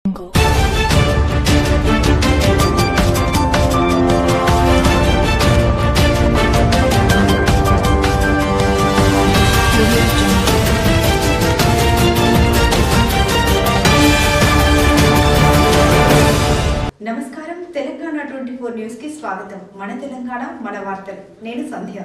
నమస్కారం Telangana twenty four news కి స్వాగతం మన తెలంగాణ మన వార్తలు నేను సంధ్య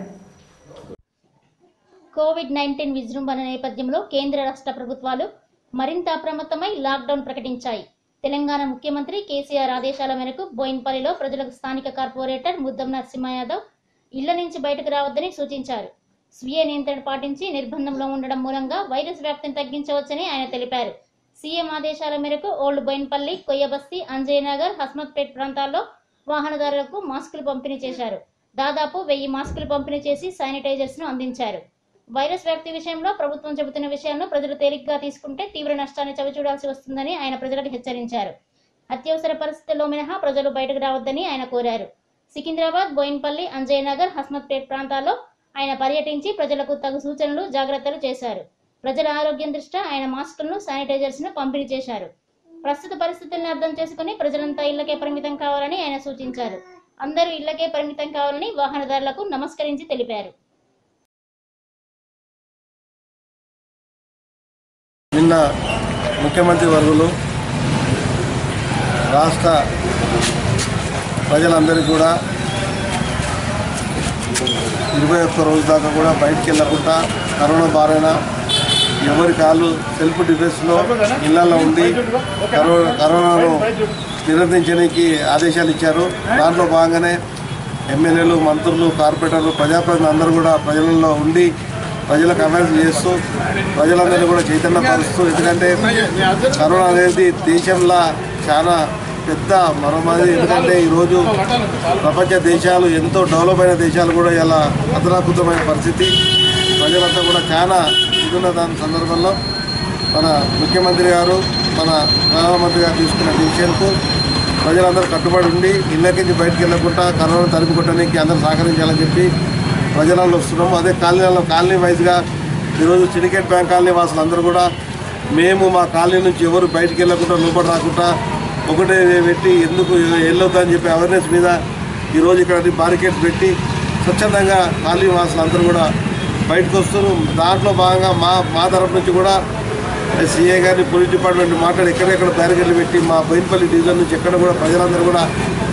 కోవిడ్ నైన్టీన్ విజృంభణ నేపథ్యంలో కేంద్ర రాష్ట్ర ప్రభుత్వాలు మరింత అప్రమత్తమై లాక్డౌన్ ప్రకటించాయి తెలంగాణ ముఖ్యమంత్రి కేసీఆర్ ఆదేశాల మేరకు బోయిన్పల్లిలో ప్రజలకు స్థానిక కార్పొరేటర్ ముద్దం నరసింహ యాదవ్ ఇళ్ల నుంచి బయటకు రావద్దని సూచించారు స్వీయ నియంత్రణ పాటించి నిర్బంధంలో ఉండడం మూలంగా వైరస్ వ్యాప్తిని తగ్గించవచ్చని ఆయన తెలిపారు సీఎం ఆదేశాల మేరకు ఓల్డ్ బోయిన్పల్లి కొయ్యబస్తి అంజయ్యనగర్ హస్మత్పేట్ ప్రాంతాల్లో వాహనదారులకు మాస్కులు పంపిణీ చేశారు దాదాపు వెయ్యి మాస్కులు పంపిణీ చేసి శానిటైజర్స్ ను అందించారు వైరస్ వ్యాప్తి విషయంలో ప్రభుత్వం చెబుతున్న విషయాలను ప్రజలు తేలిగ్గా తీసుకుంటే తీవ్ర నష్టాన్ని చవిచూడాల్సి వస్తుందని ఆయన ప్రజలకు హెచ్చరించారు అత్యవసర పరిస్థితుల్లో మినహా ప్రజలు బయటకు రావద్దని ఆయన కోరారు సికింద్రాబాద్ బోయిన్పల్లి అంజయ్యనగర్ హస్మత్పేట్ ప్రాంతాల్లో ఆయన పర్యటించి ప్రజలకు తగు సూచనలు జాగ్రత్తలు చేశారు ప్రజల ఆరోగ్యం దృష్ట్యా ఆయన మాస్కులను శానిటైజర్స్ ను పంపిణీ చేశారు ప్రస్తుత పరిస్థితులను అర్థం చేసుకుని ప్రజలంతా ఇళ్లకే పరిమితం కావాలని ఆయన సూచించారు అందరూ ఇళ్లకే పరిమితం కావాలని వాహనదారులకు నమస్కరించి తెలిపారు నిన్న ముఖ్యమంత్రి వర్గులు రాష్ట్ర ప్రజలందరికీ కూడా ఇరవై ఒక్క రోజు దాకా కూడా బయటికి వెళ్ళకుండా కరోనా బారిన ఎవరి కాళ్ళు సెల్ఫ్ డిఫెన్స్లో ఇళ్లలో ఉండి కరోనా కరోనాను నిరోధించడానికి ఆదేశాలు ఇచ్చారు దాంట్లో భాగంగానే ఎమ్మెల్యేలు మంత్రులు కార్పొరేటర్లు ప్రజాప్రతినిధులు అందరూ కూడా ప్రజలలో ఉండి ప్రజలకు అవేర్నెస్ చేస్తూ ప్రజలందరినీ కూడా చైతన్యపరుస్తూ ఎందుకంటే కరోనా అనేది దేశంలో చాలా పెద్ద మరోమాది ఎందుకంటే ఈరోజు ప్రపంచ దేశాలు ఎంతో డెవలప్ అయిన దేశాలు కూడా ఇలా అతలాకుతమైన పరిస్థితి ప్రజలంతా కూడా చాలా ఇదున్న దాని సందర్భంలో మన ముఖ్యమంత్రి గారు మన ప్రధానమంత్రి గారు తీసుకున్న డిసిషన్కు ప్రజలందరూ కట్టుబడి ఉండి ఇళ్ళకించి బయటకు వెళ్ళకుండా కరోనా తరిమి కొట్టడానికి అందరూ సహకరించాలని చెప్పి ప్రజలలో వస్తున్నాము అదే కాలనీలలో కాలనీ వైజ్గా ఈరోజు సిండికేట్ బ్యాంక్ కాలనీ వాసులు అందరూ కూడా మేము మా కాలనీ నుంచి ఎవరు బయటికి వెళ్ళకుండా లోపల రాకుండా ఒకటే పెట్టి ఎందుకు వెళ్ళొద్దని చెప్పి అవేర్నెస్ మీద ఈరోజు ఇక్కడ బారికేడ్స్ పెట్టి స్వచ్ఛందంగా కాలనీ వాసులు అందరూ కూడా బయటకు వస్తున్నారు దాంట్లో భాగంగా మా మా తరపు నుంచి కూడా సీఏ గారిని పోలీస్ డిపార్ట్మెంట్ మాట్లాడి ఎక్కడెక్కడ బ్యారికేడ్లు పెట్టి మా బోయినపల్లి డివిజన్ నుంచి ఎక్కడ కూడా ప్రజలందరూ కూడా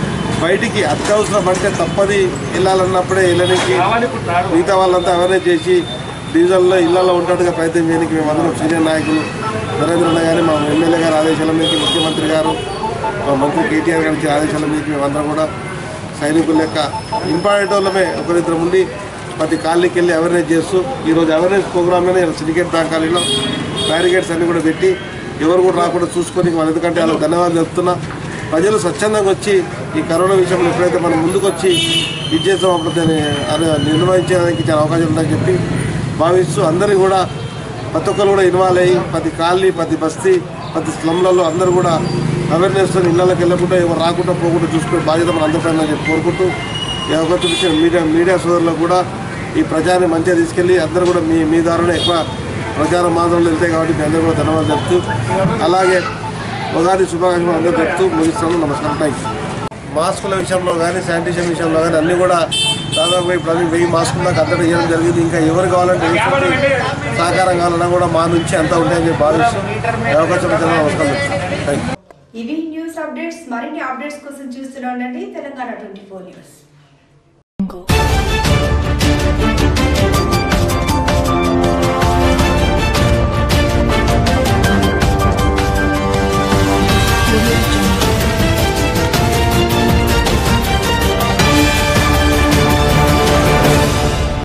బయటికి అత్యవసరం పడితే తప్పది వెళ్ళాలన్నప్పుడే వెళ్ళడానికి మిగతా వాళ్ళంతా అవేర్నెస్ చేసి డివిజన్లో ఇళ్లలో ఉండేట్టుగా ప్రయత్నం చేయడానికి మేమందరం సీనియర్ నాయకులు నరేంద్ర అన్న గారి మా ఎమ్మెల్యే గారి ఆదేశాల మీదకి ముఖ్యమంత్రి గారు మా మంత్రి కేటీఆర్ గారి ఇచ్చిన ఆదేశాల మీదకి మేమందరం కూడా సైనికుల లెక్క ఇంపార్టెంట్ వాళ్ళమే ఒకరిద్దరు ఉండి ప్రతి కాలనీకి వెళ్ళి అవేర్నెస్ చేస్తూ ఈరోజు అవేర్నెస్ ప్రోగ్రామ్లోనే సిండికేట్ బ్యాంక్ కాలనీలో బ్యారికేడ్స్ అన్ని కూడా పెట్టి ఎవరు కూడా రాకుండా చూసుకొని వాళ్ళు ఎందుకంటే వాళ్ళకి ధన్యవాదాలు చెప్తున్నా ప్రజలు స్వచ్ఛందంగా వచ్చి ఈ కరోనా విషయంలో ఎప్పుడైతే మనం ముందుకు వచ్చి ఇది చేస్తాం అప్పుడు దాన్ని అది నిర్వహించడానికి చాలా అవకాశం ఉందని చెప్పి భావిస్తూ అందరికీ కూడా ప్రతి ఒక్కరు కూడా ఇన్వాల్వ్ అయ్యి ప్రతి కాలనీ ప్రతి బస్తీ ప్రతి స్లమ్లలో అందరూ కూడా అవేర్నెస్ ఇళ్ళకి వెళ్ళకుండా ఎవరు రాకుండా పోకుండా చూసుకునే బాధ్యత మన అందరిపైన చెప్పి కోరుకుంటూ ఈ అవకాశం ఇచ్చిన మీడియా మీడియా సోదరులకు కూడా ఈ ప్రజాన్ని మంచిగా తీసుకెళ్ళి అందరూ కూడా మీ మీ ద్వారానే ఎక్కువ ప్రచారం మాత్రంలో వెళ్తాయి కాబట్టి మీ అందరూ కూడా ధన్యవాదాలు చెప్తూ అలాగే ఉగాది శుభాకాంక్షలు అందరూ చెప్తూ ముగిస్తాను నమస్కారం థ్యాంక్ యూ మాస్కుల విషయంలో కానీ శానిటైజేషన్ విషయంలో కానీ అన్నీ కూడా దాదాపు ఇప్పుడు అన్ని వెయ్యి మాస్కుల దాకా అంతటా ఇవ్వడం జరిగింది ఇంకా ఎవరు కావాలంటే ఎటువంటి సహకారం కావాలన్నా కూడా మా నుంచి అంతా ఉంటాయని చెప్పి భావిస్తూ ఈ అవకాశం ఇచ్చిన నమస్కారం చెప్తాను థ్యాంక్ యూ ఇవి న్యూస్ అప్డేట్స్ మరిన్ని అప్డేట్స్ కోసం చూస్తూనే ఉండండి తెలంగాణ ట్వంటీ ఫోర్ న్యూస్